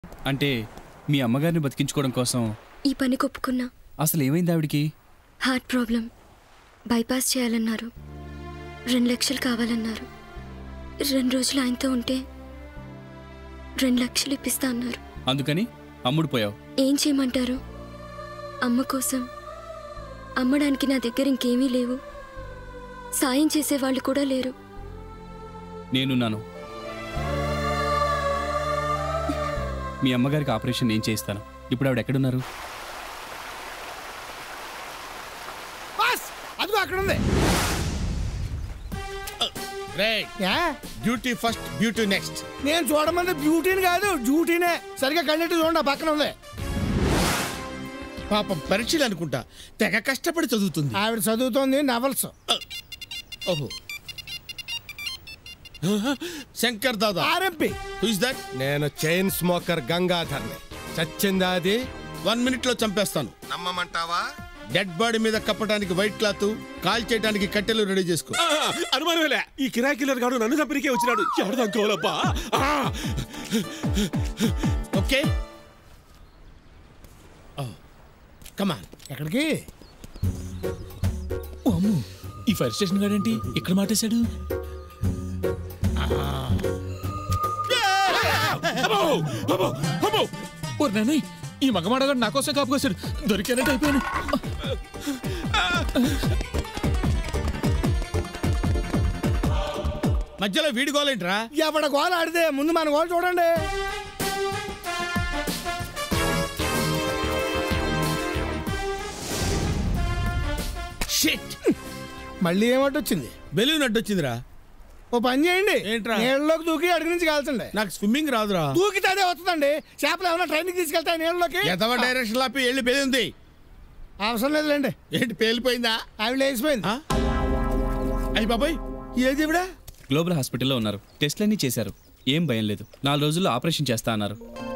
అంటే మీ అమ్మగారిని బతికించుకోవడం కోసం ఈ పని కొప్పుకున్నా అసలు ఏమైంది ఆవిడికి హార్ట్ ప్రాబ్లం బైపాస్ చేయాలన్నారు రెండు లక్షలు కావాలన్నారు రెండు రోజులు ఆయనతో ఉంటే రెండు లక్షలు ఇప్పిస్తా అన్నారు అందుకని అమ్ముడు పోయావు ఏం చేయమంటారు అమ్మ కోసం అమ్మడానికి నా దగ్గర ఇంకేమీ లేవు సాయం చేసేవాళ్ళు కూడా లేరు నేనున్నాను మీ అమ్మగారికి ఆపరేషన్ నేను చేయిస్తాను ఇప్పుడు ఆవిడ ఎక్కడున్నారు బాస్ అదిగో అక్కడ ఉంది యా? డ్యూటీ ఫస్ట్ బ్యూటీ నెక్స్ట్ నేను చూడమంది బ్యూటీని కాదు డ్యూటీనే సరిగా కళ్ళెట్టు చూడండి ఆ పక్కన ఉంది పాపం పరీక్షలు అనుకుంటా తెగ కష్టపడి చదువుతుంది ఆవిడ చదువుతోంది నవల్స్ ఓహో Shankar Dada RMP who's that నేను చైన్ స్మోకర్ గంగాధర్ని చచ్చిందా అది వన్ మినిట్ లో చంపేస్తాను నమ్మమంటావా డెడ్ బాడీ మీద కప్పడానికి వైట్ క్లాత్ కాల్ చేయడానికి కట్టెలు రెడీ చేసుకో అనుమానమేలే ఈ కిరాయి కిల్లర్ గాడు నన్ను చంపనికే వచ్చినాడు ఎవడు తక్కువలబ్బా ఓకే కమాన్ ఎక్కడికి అమ్ము ఈ ఫైర్ స్టేషన్ గాడేంటి ఇక్కడ మాటేశాడు అమ్మో! అమ్మో! అమ్మో! ఓరి నాయనోయ్, ఈ మగమాడగాడు నా కోసం కాపుకొస్తాడు దొరికానంటే అయిపోయాను మధ్యలో వీడి గోలేంట్రా ఎవడ గోల ఆడితే ముందు మన గోల్ చూడండి షిట్ మళ్ళీ ఏమంటే వచ్చింది బెలూన్ అడ్డొచ్చిందిరా ఓ పని చేయండి ఏంట్రా? నీళ్ళలోకి దూకి అడుగు నుంచి కాల్చండి నాకు స్విమ్మింగ్ రాదురా దూకితే అదే వస్తుందండి చేపలు ఏమైనా ట్రైన్కి తీసుకెళ్తాయి నీళ్ళలోకి ఎదవ డైరెక్షన్ లాపి వెళ్ళి బెలూంది అవసరం లేదులేండి ఏంటి పేలిపోయిందా ఆవిడ లేచిపోయింది ఆ? అయ్యి బాబాయ్ ఏది ఇవిడా గ్లోబల్ హాస్పిటల్లో ఉన్నారు టెస్ట్లన్నీ చేశారు ఏం భయం లేదు నాలుగు రోజుల్లో ఆపరేషన్ చేస్తా అన్నారు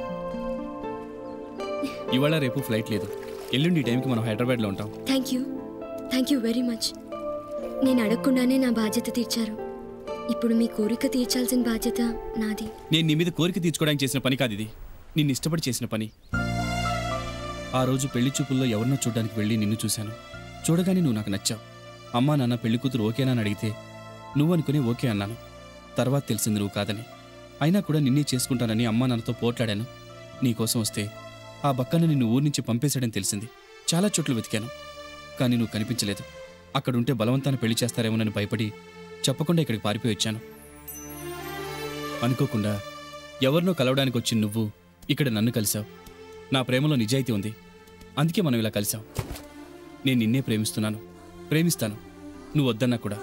ఇవాళ రేపు ఫ్లైట్ లేదు ఎల్లుండి ఈ టైంకి మనం హైదరాబాద్లో ఉంటాం thank you thank you very much నేను అడగకుండానే నా బాధ్యత తీర్చారు ఇప్పుడు మీ కోరిక తీర్చాల్సిన బాధ్యత నాది నేను నీ మీద కోరిక తీర్చుకోవడానికి చేసిన పని కాదు ఇది నిన్ను ఇష్టపడి చేసిన పని ఆ రోజు పెళ్లి చూపుల్లో ఎవరినో చూడడానికి వెళ్ళి నిన్ను చూశాను చూడగానే నువ్వు నాకు నచ్చావు అమ్మా నాన్న పెళ్లి కూతురు ఓకేనా అని అడిగితే నువ్వు అనుకుని ఓకే అన్నాను తర్వాత తెలిసింది నువ్వు కాదని అయినా కూడా నిన్నే చేసుకుంటానని అమ్మా నాన్నతో పోట్లాడాను నీకోసం వస్తే ఆ బక్కన నిన్ను ఊరి నుంచి పంపేశాడని తెలిసింది చాలా చోట్ల వెతికాను కానీ నువ్వు కనిపించలేదు అక్కడుంటే బలవంతాన పెళ్లి చేస్తారేమోనని భయపడి చెప్పకుండా ఇక్కడికి పారిపోయి వచ్చాను అనుకోకుండా ఎవరినో కలవడానికి వచ్చి నువ్వు ఇక్కడ నన్ను కలిశావు నా ప్రేమలో నిజాయితీ ఉంది అందుకే మనం ఇలా కలిసాం నేను నిన్నే ప్రేమిస్తున్నాను ప్రేమిస్తాను నువ్వు వద్దన్నా కూడా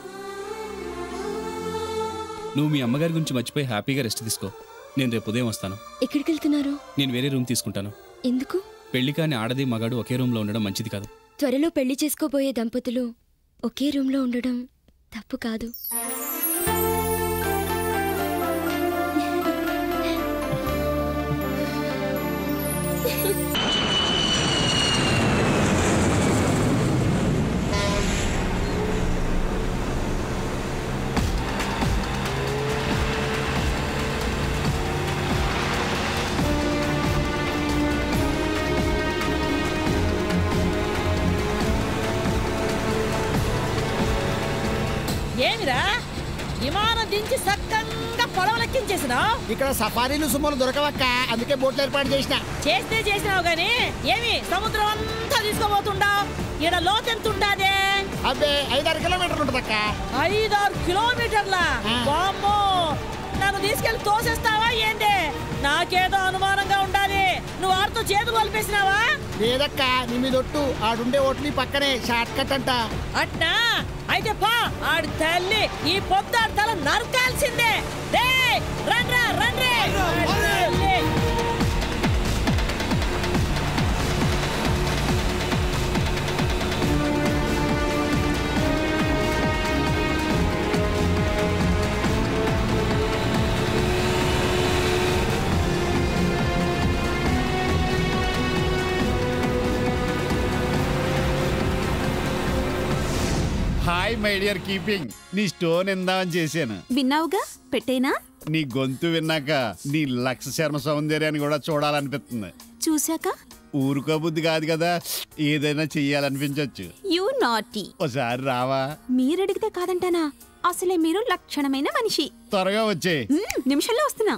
నువ్వు మీ అమ్మగారి గురించి మర్చిపోయి హ్యాపీగా రెస్ట్ తీసుకో నేను రేపు ఉదయం వస్తాను ఎక్కడికి వెళ్తున్నారు నేను వేరే రూమ్ తీసుకుంటాను ఎందుకు పెళ్లి కాని ఆడది మగాడు ఒకే రూమ్లో ఉండడం మంచిది కాదు త్వరలో పెళ్లి చేసుకోబోయే దంపతులు ఒకే రూమ్లో ఉండడం తప్పు కాదు ఏమిరా విమానం దించి సక్కంగా పొడవలెక్కించేసినావు ఇక్కడ సఫారీలు సుమ్మలు దొరకవక్క అందుకే బోట్లు ఏర్పాటు చేసిన చేస్తే చేసినావు గాని ఏమి సముద్రం అంతా తీసుకోబోతుండావు ఈడ లోతెంత ఉండాదే అబ్బే ఐదారు కిలోమీటర్లు ఉంటుందక్క ఐదారు కిలోమీటర్ల ఆ. వామ్మో నన్ను తీసుకెళ్లి తోసేస్తావా ఏంది నాకేదో అనుమానంగా ఉండాలి నువ్వు ఆడితో చేతులు కలిపేసినావా లేదక్క నీ మీద ఒట్టు ఆడుండే ఓట్లు ఈ పక్కనే షార్ట్ కట్ అంట అట్నా అయితే పా ఆడి తల్లి ఈ పొద్దు ఆడి తల నరకాల్సిందే రేయ్, రండ్రా రండ్రే ఆడి తల్లి. హాయ్ మై డియర్ కీపింగ్ నీ స్టోన్ ఇందామని చేశాను విన్నావుగా పెట్టేనా నీ గొంతు విన్నాక నీ లక్ష శర్మ సౌందర్యాన్ని కూడా చూడాలనిపిస్తుంది చూశాక ఊరుకో బుద్ధి కాదు కదా ఏదైనా చెయ్యాలనిపించవచ్చు యూ నాటీ ఒకసారి రావా మీరడిగితే కాదంటానా అసలే మీరు లక్షణమైన మనిషి త్వరగా వచ్చే మ్మ్, నిమిషంలో వస్తున్నా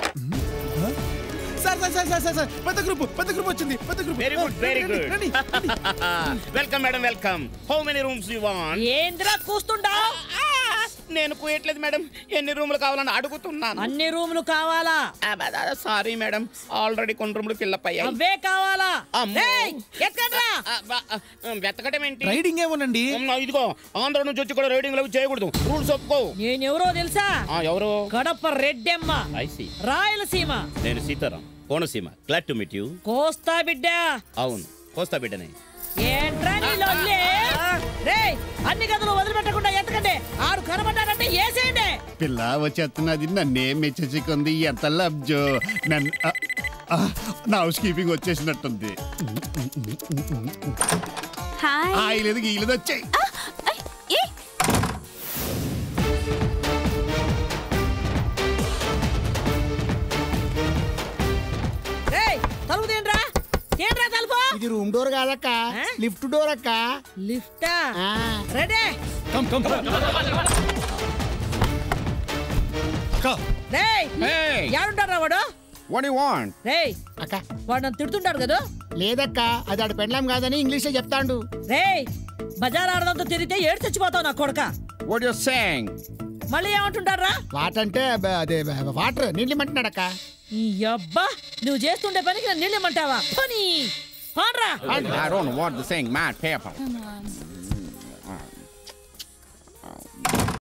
sir sir sir sir sir sir పెద్ద గ్రూప్ పెద్ద గ్రూప్ వచ్చింది పెద్ద group very good very good రండి, రండి. Welcome madam welcome how many rooms you want ఏంద్రా కూస్తుండావు నేను పోయట్లేదు మేడం ఎన్ని రూములు కావాలని అడుగుతున్నాను అన్ని రూములు కావాలా సారీ మేడం ఆల్రెడీ కొన్ని రూములు ఫిల్అప్ అయ్యాయి అవే కావాలా అమ్మో. రేయ్, ఎత్తుకండ్రా. ఆ, బా, ఆ, వెతకడం ఏంటి రైడింగ్ ఏమోనండి ఉమ్, ఇదిగో ఆంధ్ర నుంచి వచ్చి కూడా రైడింగ్ అవి చేయకూడదు రూల్స్ ఒప్పుకో నేనెవరో తెలుసా ఆ, ఎవరు కడప రెడ్డెమ్మ ఐసి రాయలసీమ నేను Sitaram Konaseema glad to meet you Kosta బిడ్డ అవును కోస్తా బిడ్డనే ఏంట్రా నీ లొల్లి? రేయ్ అన్ని గదులు వదిలిపెట్టకుండా ఎత్తకండి ఆడు కనబడ్డాడంటే ఏసేయండి పిల్ల వచ్చేస్తున్నది నన్నే మెచ్చుకుంది ఎంత లబ్జో నన్ను ఆ, ఆ, నా హౌస్ కీపింగ్ వచ్చేసినట్టుంది హాయ్ ఆయిలేదు గీలేదు వచ్చాయి ఆ, ఐ, ఏ రేయ్ తలుపు తీయండిరా తీయండిరా తలుపు ఇది రూమ్ డోర్ కాదక్క ఆ? లిఫ్ట్ డోర్ అక్క లిఫ్టా ఆ. రెడీ కమ్ కమ్ కమ్ రేయ్ యాడుంటారా వాడు వాట్ యు వాంట్ రేయ్ అక్క వాడు నన్ను తిడుతుంటాడు కదా లేదక్క అది ఆడ పెండ్లాం కాదని ఇంగ్లీష్ లో చెప్తాండు రేయ్ బజార్ ఆడదంతా తిరిగితే ఏడు చచ్చిపోతావు నా కొడక వాట్ యు సేయింగ్ మళ్ళీ ఏమంటుంటారా వాట్ అంటే బ- అదే బ- వాటర్ నీళ్ళు ఇమ్మంటున్నాడు అక్క ఈ అబ్బా నువ్వు చేస్తుండే పనికి నన్ను నిల్లమంటావా పని పాన్రా I don't want the saying mad paper.